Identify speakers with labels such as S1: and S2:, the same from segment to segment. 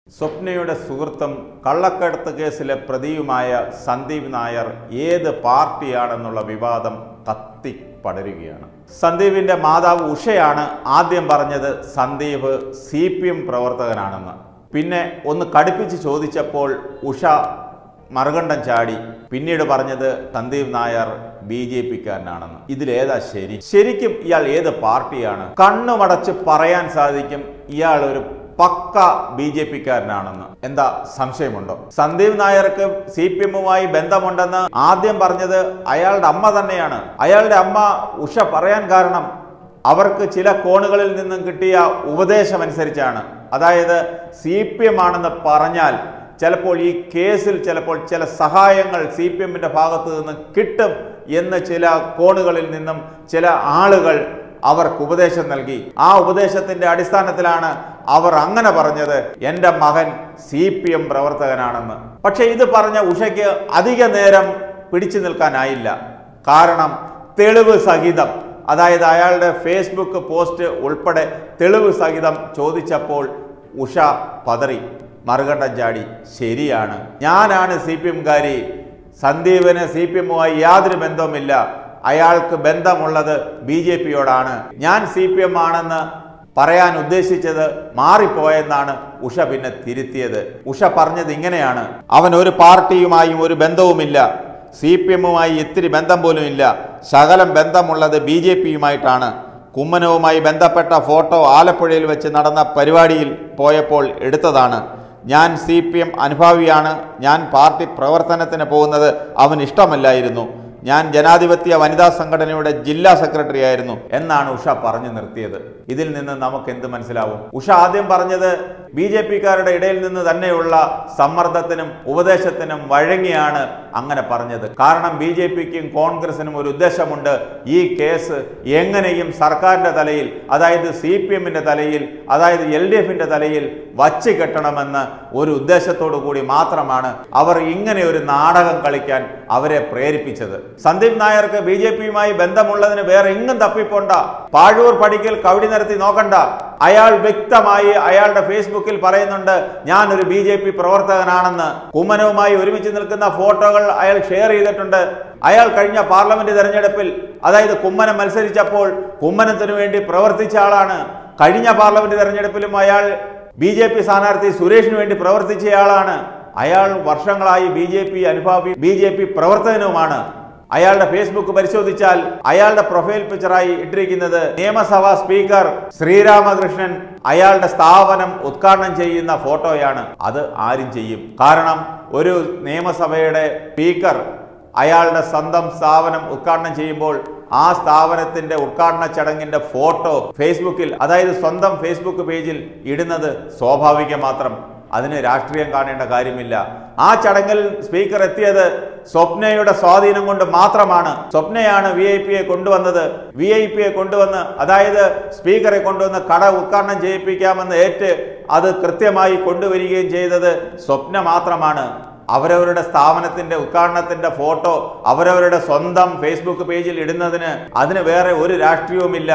S1: സ്വപ്നയുടെ സുഹൃത്തും കള്ളക്കടത്ത് കേസിലെ പ്രതിയുമായ സന്ദീപ് നായർ ഏത് പാർട്ടിയാണെന്നുള്ള വിവാദം കത്തി പടരുകയാണ് സന്ദീപിന്റെ മാതാവ് ഉഷയാണ് ആദ്യം പറഞ്ഞത് സന്ദീപ് സി പി എം പ്രവർത്തകനാണെന്ന് പിന്നെ ഒന്ന് കടുപ്പിച്ച് ചോദിച്ചപ്പോൾ ഉഷ മറുകണ്ഠം ചാടി പിന്നീട് പറഞ്ഞത് സന്ദീപ് നായർ ബി ജെ പിക്കാരനാണെന്ന് ഇതിലേതാ ശരി ശരിക്കും ഇയാൾ ഏത് പാർട്ടിയാണ് കണ്ണുമടച്ച് പറയാൻ സാധിക്കും ഇയാൾ ഒരു പക്ക ബി ജെ പിക്കാരനാണെന്ന് എന്താ സംശയമുണ്ടോ സന്ദീപ് നായർക്ക് സി പി എമ്മുമായി ബന്ധമുണ്ടെന്ന് ആദ്യം പറഞ്ഞത് അയാളുടെ അമ്മ തന്നെയാണ് അയാളുടെ അമ്മ ഉഷ പറയാൻ കാരണം അവർക്ക് ചില കോണുകളിൽ നിന്നും കിട്ടിയ ഉപദേശമനുസരിച്ചാണ് അതായത് സി പി എം ആണെന്ന് പറഞ്ഞാൽ ചിലപ്പോൾ ഈ കേസിൽ ചിലപ്പോൾ ചില സഹായങ്ങൾ സി പി എമ്മിന്റെ ഭാഗത്ത് നിന്ന് കിട്ടും എന്ന് ചില കോണുകളിൽ നിന്നും ചില ആളുകൾ അവർക്ക് ഉപദേശം നൽകി ആ ഉപദേശത്തിന്റെ അടിസ്ഥാനത്തിലാണ് അവർ അങ്ങനെ പറഞ്ഞത് എൻ്റെ മകൻ സി പി എം പ്രവർത്തകനാണെന്ന് പക്ഷെ ഇത് പറഞ്ഞ ഉഷയ്ക്ക് അധിക നേരം പിടിച്ചു നിൽക്കാനായില്ല കാരണം തെളിവ് സഹിതം അതായത് അയാളുടെ ഫേസ്ബുക്ക് പോസ്റ്റ് ഉൾപ്പെടെ തെളിവ് സഹിതം ചോദിച്ചപ്പോൾ ഉഷ പതറി മറുകണ്ഠം ചാടി ശരിയാണ് ഞാനാണ് സി പി എംകാരി സന്ദീപിന് സി പി എമ്മുമായി യാതൊരു ബന്ധവുമില്ല അയാൾക്ക് ബന്ധമുള്ളത് ബി ജെ പിയോടാണ് ഞാൻ സി പി എം ആണെന്ന് പറയാൻ ഉദ്ദേശിച്ചത് മാറിപ്പോയെന്നാണ് ഉഷ പിന്നെ തിരുത്തിയത് ഉഷ പറഞ്ഞത് ഇങ്ങനെയാണ് അവൻ ഒരു പാർട്ടിയുമായും ഒരു ബന്ധവുമില്ല സി പി എമ്മുമായി ഇത്തിരി ബന്ധം പോലും ഇല്ല ശകലം ബന്ധമുള്ളത് ബി ജെ പിയുമായിട്ടാണ് കുമ്മനവുമായി ബന്ധപ്പെട്ട ഫോട്ടോ ആലപ്പുഴയിൽ വെച്ച് നടന്ന പരിപാടിയിൽ പോയപ്പോൾ എടുത്തതാണ് ഞാൻ സി പി എം അനുഭാവിയാണ് ഞാൻ പാർട്ടി പ്രവർത്തനത്തിന് പോകുന്നത് അവൻ ഇഷ്ടമല്ലായിരുന്നു ഞാൻ ജനാധിപത്യ വനിതാ സംഘടനയുടെ ജില്ലാ സെക്രട്ടറി ആയിരുന്നു എന്നാണ് ഉഷ പറഞ്ഞു നിർത്തിയത് ഇതിൽ നിന്ന് നമുക്ക് എന്ത് മനസ്സിലാവും ഉഷ ആദ്യം പറഞ്ഞത് ബി ജെ പിക്കാരുടെ ഇടയിൽ നിന്ന് തന്നെയുള്ള സമ്മർദ്ദത്തിനും ഉപദേശത്തിനും വഴങ്ങിയാണ് അങ്ങനെ പറഞ്ഞത് കാരണം ബി ജെ പിക്കും കോൺഗ്രസിനും ഒരു ഉദ്ദേശമുണ്ട് ഈ കേസ് എങ്ങനെയും സർക്കാരിന്റെ തലയിൽ അതായത് സി പി എമ്മിന്റെ തലയിൽ അതായത് എൽ ഡി എഫിന്റെ തലയിൽ വച്ച് കെട്ടണമെന്ന് ഒരു ഉദ്ദേശത്തോടു കൂടി മാത്രമാണ് അവർ ഇങ്ങനെ ഒരു നാടകം കളിക്കാൻ അവരെ പ്രേരിപ്പിച്ചത് സന്ദീപ് നായർക്ക് ബി ജെ പിയുമായി ബന്ധമുള്ളതിന് വേറെ എങ്ങും തപ്പിപ്പോണ്ട പാഴൂർ പടിക്കൽ കവടി നിരത്തി നോക്കണ്ട അയാൾ വ്യക്തമായി അയാളുടെ ഫേസ്ബുക്കിൽ പറയുന്നുണ്ട് ഞാൻ ഒരു ബി ജെ പി പ്രവർത്തകനാണെന്ന് കുമ്മനവുമായി ഒരുമിച്ച് നിൽക്കുന്ന ഫോട്ടോകൾ അയാൾ ഷെയർ ചെയ്തിട്ടുണ്ട് അയാൾ കഴിഞ്ഞ പാർലമെന്റ് തെരഞ്ഞെടുപ്പിൽ അതായത് കുമ്മനം മത്സരിച്ചപ്പോൾ കുമ്മനത്തിനു വേണ്ടി പ്രവർത്തിച്ച ആളാണ് കഴിഞ്ഞ പാർലമെന്റ് തെരഞ്ഞെടുപ്പിലും അയാൾ ബി ജെ പി സ്ഥാനാർത്ഥി സുരേഷിന് വേണ്ടി പ്രവർത്തിച്ചയാളാണ് അയാൾ വർഷങ്ങളായി ബി ജെ പി അനുഭാവി ബി ജെ പി പ്രവർത്തകനുമാണ് അയാളുടെ ഫേസ്ബുക്ക് പരിശോധിച്ചാൽ അയാളുടെ പ്രൊഫൈൽ പിക്ചറായി ഇട്ടിരിക്കുന്നത് നിയമസഭാ സ്പീക്കർ ശ്രീരാമകൃഷ്ണൻ അയാളുടെ സ്ഥാപനം ഉദ്ഘാടനം ചെയ്യുന്ന ഫോട്ടോയാണ് അത് ആരും ചെയ്യും കാരണം ഒരു നിയമസഭയുടെ സ്പീക്കർ അയാളുടെ സ്വന്തം സ്ഥാപനം ഉദ്ഘാടനം ചെയ്യുമ്പോൾ ആ സ്ഥാപനത്തിന്റെ ഉദ്ഘാടന ചടങ്ങിന്റെ ഫോട്ടോ ഫേസ്ബുക്കിൽ അതായത് സ്വന്തം ഫേസ്ബുക്ക് പേജിൽ ഇടുന്നത് സ്വാഭാവികം മാത്രം അതിന് രാഷ്ട്രീയം കാണേണ്ട കാര്യമില്ല ആ ചടങ്ങിൽ സ്പീക്കർ എത്തിയത് സ്വപ്നയുടെ സ്വാധീനം കൊണ്ട് മാത്രമാണ് സ്വപ്നയാണ് വി ഐ പിയെ കൊണ്ടുവന്നത് വി ഐ പിയെ കൊണ്ടുവന്ന് അതായത് സ്പീക്കറെ കൊണ്ടുവന്ന് കട ഉദ്ഘാടനം ചെയ്യിപ്പിക്കാമെന്ന് ഏറ്റ് അത് കൃത്യമായി കൊണ്ടുവരികയും ചെയ്തത് സ്വപ്ന മാത്രമാണ് അവരവരുടെ സ്ഥാപനത്തിന്റെ ഉദ്ഘാടനത്തിന്റെ ഫോട്ടോ അവരവരുടെ സ്വന്തം ഫേസ്ബുക്ക് പേജിൽ ഇടുന്നതിന് അതിന് വേറെ ഒരു രാഷ്ട്രീയവുമില്ല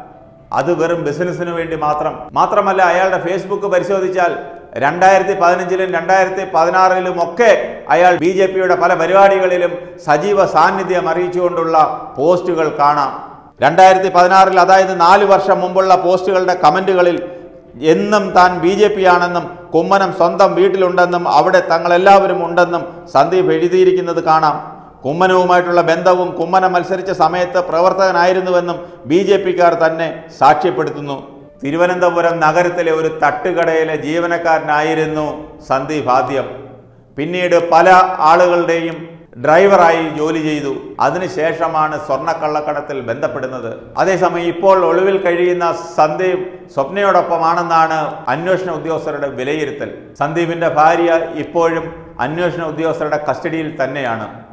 S1: അത് വെറും ബിസിനസ്സിന് വേണ്ടി മാത്രം മാത്രമല്ല അയാളുടെ ഫേസ്ബുക്ക് പരിശോധിച്ചാൽ രണ്ടായിരത്തി പതിനഞ്ചിലും രണ്ടായിരത്തി പതിനാറിലും ഒക്കെ അയാൾ ബി ജെ പിയുടെ പല പരിപാടികളിലും സജീവ സാന്നിധ്യം അറിയിച്ചുകൊണ്ടുള്ള പോസ്റ്റുകൾ കാണാം രണ്ടായിരത്തി പതിനാറിൽ അതായത് നാല് വർഷം മുമ്പുള്ള പോസ്റ്റുകളുടെ കമന്റുകളിൽ എന്നും താൻ ബി ജെ പി ആണെന്നും കുമ്മനം സ്വന്തം വീട്ടിലുണ്ടെന്നും അവിടെ തങ്ങളെല്ലാവരും ഉണ്ടെന്നും സന്ദീപ് എഴുതിയിരിക്കുന്നത് കാണാം കുമ്മനവുമായിട്ടുള്ള ബന്ധവും കുമ്മനം മത്സരിച്ച സമയത്ത് പ്രവർത്തകനായിരുന്നുവെന്നും ബി ജെ പിക്കാർ തന്നെ സാക്ഷ്യപ്പെടുത്തുന്നു തിരുവനന്തപുരം നഗരത്തിലെ ഒരു തട്ടുകടയിലെ ജീവനക്കാരനായിരുന്നു സന്ദീപ് ആദ്യം പിന്നീട് പല ആളുകളുടെയും ഡ്രൈവറായി ജോലി ചെയ്തു അതിനുശേഷമാണ് സ്വർണ്ണക്കള്ളക്കടത്തിൽ ബന്ധപ്പെടുന്നത് അതേസമയം ഇപ്പോൾ ഒളിവിൽ കഴിയുന്ന സന്ദീപ് സ്വപ്നയോടൊപ്പമാണെന്നാണ് അന്വേഷണ ഉദ്യോഗസ്ഥരുടെ വിലയിരുത്തൽ സന്ദീപിന്റെ ഭാര്യ ഇപ്പോഴും അന്വേഷണ ഉദ്യോഗസ്ഥരുടെ കസ്റ്റഡിയിൽ തന്നെയാണ്